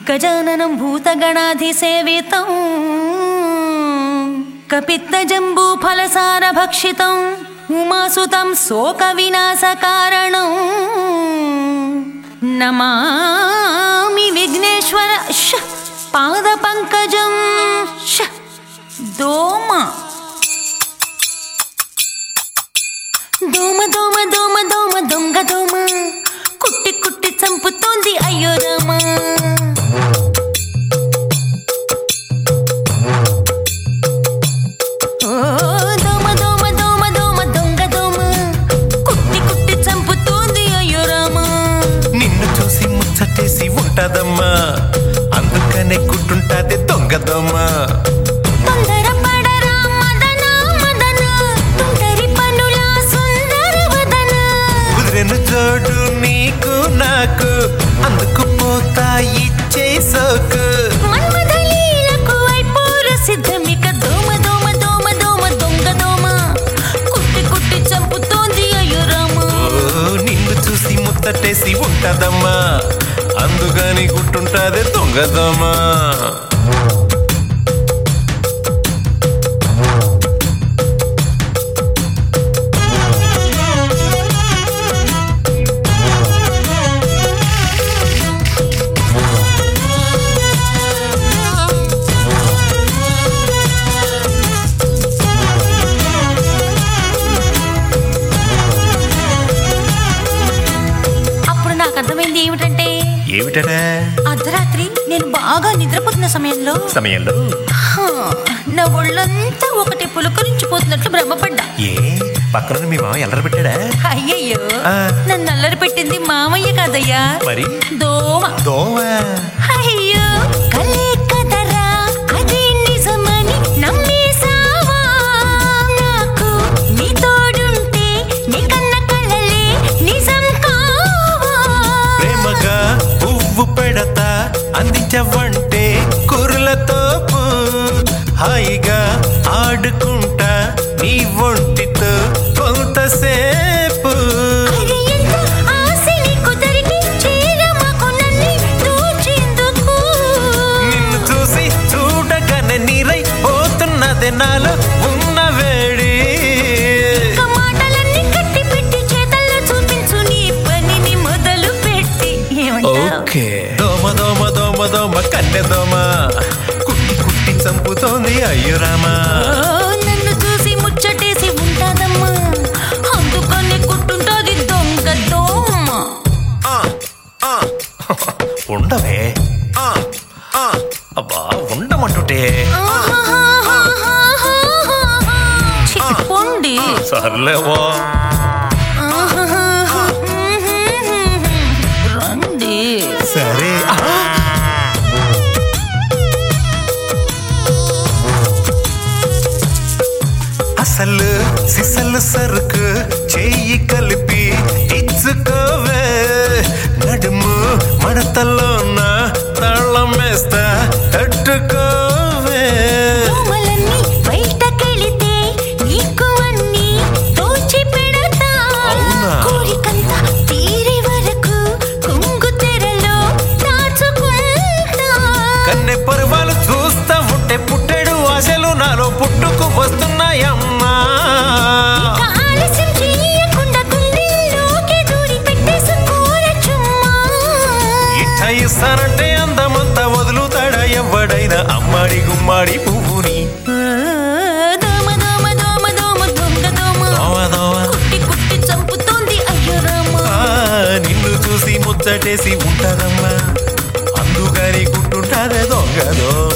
గజాననం భూతగణాధిసేవితం కపిత్తజంబూఫలసార భక్షితం ఉమాసుతం శోక వినాశకారణం నమామి విఘ్నేశ్వర ష్ పాద పంకజం ష్ దోమ దోమ దోమ దోమ దోమ దొంగ దోమ కుట్టి కుట్టి చంపుతోంది అయ్యో రామా ఓ దోమ దోమ దోమ దోమ దొంగ దోమ కుట్టి కుట్టి చంపుతోంది అయ్యో రామా నిన్ను చూసి ముచ్చటేసి ఉంటదమ్మా అందుకనే గుడ్డుంటాది దొంగదమ్మా తొందర పడరా మదన మదన తుంటరి పనుల సుందర వదన కుదిరెను జోడు నీకు నాకు అందుకు పోతా ఇచ్చే సోకు మన్మథలీలకు అయిపోరు సిద్ధమిక దోమ దోమ దోమ దోమ దొంగ దోమ కుట్టి కుట్టి చంపుతోంది అయ్యో రామా ఓ, నిన్ను చూసి ముచ్చటేసి ఉంటదమ్మా అందుకని గుట్టుంటాది దొంగదమ్మా అప్పుడు నాకు అర్థమైంది ఏమిటంటే ఏమిటనే అర్ధరాత్రి నేను బాగా నిద్రపోతున్న సమయంలో సమయంలో హా, నా ఒళ్ళంతా ఒకటి పులకరించిపోతున్నట్లు భ్రమపడ్డా ఏ పక్కన మీ మామ ఎల్లర పెట్టాడా అయ్యయ్యో ఆ. నన్ను అల్లరి పెట్టింది మామయ్య కాదయ్యా మరి దోమ దోమ అయ్యో కలే కదరా అది నిజమని నమ్మేసావా నాకు నీ తోడుంటే నీ కన్న కలలే నిజం కావా ప్రేమగా పువ్వు పెడతా అందించవంటే కురులతో హాయిగా ఆడుకుంటా నీ ఒంటితో కొంతసేపు అరే ఎంత ఆశ నీకు దొరికి చేరమాకు నన్ను దోచేందుకు నిన్ను చూసి చూడగానే నీరై పోతున్నది నాలో ఉన్న వేడి ఒక్క మాటలన్నీ కట్టి పెట్టి చేతల్లో చూపించు నీ పనిని మొదలు పెట్టి ఏమంటావ్? దోమ దోమ దోమ దోమ కన్నె దోమ కుట్టి కుట్టి చంపుతోంది అయ్యో రామా ఓ, నన్ను చూసి ముచ్చటేసి ఉంటాదమ్మా అందుకని కుట్టుంటది దొంగ దోమ ఆ, ఆ, ఉండవే ఆ, ఆ, అబ్బా ఉండమంటుంటే చిక్కోండి సర్లేవో రండి సరే ఆ. అసలు సిసలు సరుకు చెయ్యి కలిపి ఇచ్చుకోవే నడుము మడతలోన తాళం వేస్తా తట్టుకోవే దోమలన్నీ బయటకెళితే నీకు అన్నీ దోచి పెడతా అవునా? కోరికంతా తీరే వరకు కుంగు తెరలో దాచుకుంటా కన్నె పరువాలు చూస్తా ఉంటే పుట్టెడు ఆశలు నాలో పుట్టుకు వస్తున్నాయమ్మా ఇక ఆలస్యం చెయ్యకుండా గుండెల్లోకి దూరి పెట్టేసుకోర చుమ్మా ఇట్ట ఇస్తానంటే అందమంతా వదులుతాడా ఎవడైనా అమ్మాడి గుమ్మాడి పువ్వుని ఓ, దోమ దోమ దోమ దోమ దొంగ దోమ దోమ దోమ కుట్టి కుట్టి చంపుతోంది అయ్యో రామ ఆ, నిన్ను చూసి ముచ్చటేసి ఉంటారమ్మా అందుకని గుట్టుంటారే దొంగదో